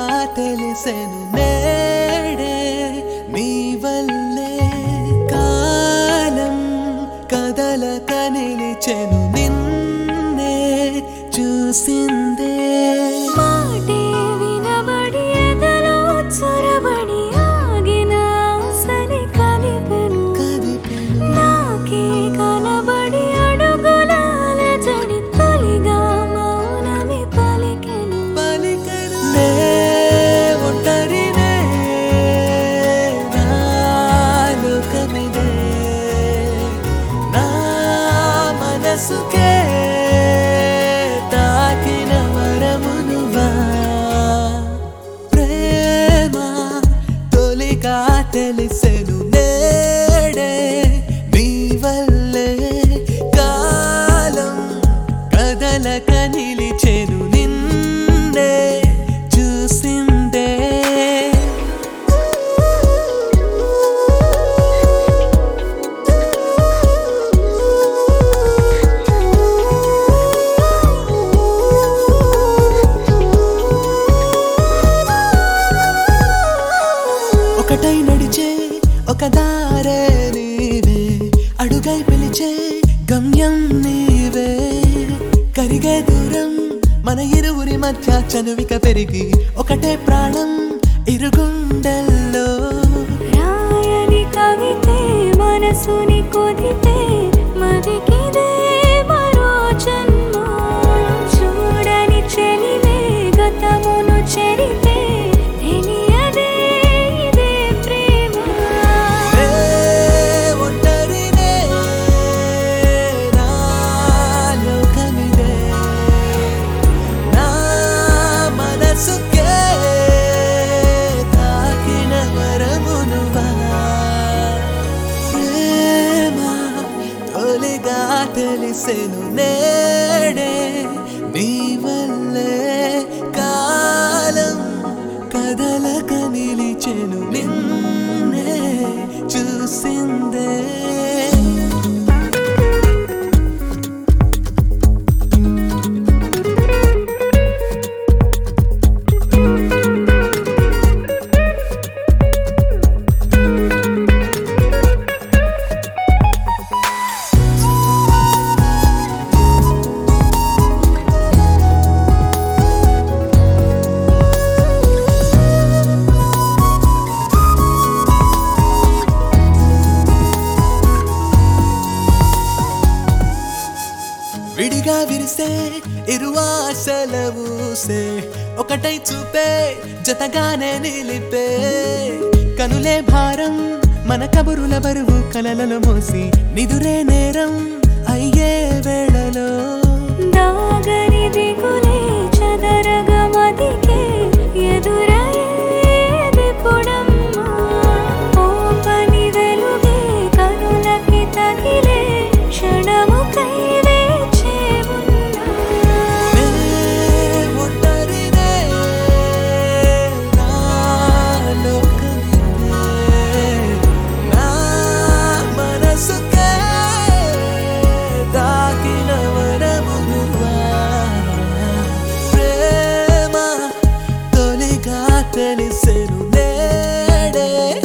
తెలిసెను నేడే నీ వల్లే కాలం కదలక నిలిచెను నిన్నే చూసిందే మాటే వినబడి ఎదలో చొరబడి ఆగిన ఆశని కలిపెను కదిపెను నాకే కనబడి అడుగులాల జడి తొలిగా మౌనమి పలికెను పలికెను నే ఒంటరినే నా లోకమిదే నా మనసుకే తాకిన వరమునువా ప్రేమ తొలిగా తెలిసెను నేడే నీ వల్లే కాలం కదలక నిలిచెను నిన్నే చూసిందే ఒకటై నడిచే ఒక దారే నీవే అడుగై పిలిచే గమ్యం నీవే కరిగే దూరం మన ఇరువురి మధ్య చనువిక పెరిగి ఒకటే ప్రాణం ఇరుగుండెల్లో రాయని కవితే మనసుని కొదితే మదికిదే మరో జన్మ చూడని చెలివే గతమును చెరితే తెలియదే ఇదే ప్రేమ ఏ ఒంటరినే నా లోకమిదే నా మనసుకే తాకిన వరమునువా ప్రేమ తొలిగా తెలిసెను నేడే నీ వల్లే కాలం కదలక నిలిచెను నిన్నే చూసిందే విడిగా విరిసే ఇరువాసల ఊసే ఒకటై చూపే జతగానే నిలిపే కనులే భారం మన కబురుల బరువు కలలలో మోసి నిదురే నేరం అయ్యే వేళలో దాగని దిగులే చదరగ మదికే ఎదురయ్యేది పొడమ్మా ఓ పని వెలుగే కనులకి తగిలే క్షణముకై వేచే ఉన్నా నే ఒంటరినే నా లోకమిదే నా మనసుకే తాకిన వరమునువా ప్రేమ తొలిగా తెలిసెను నేడే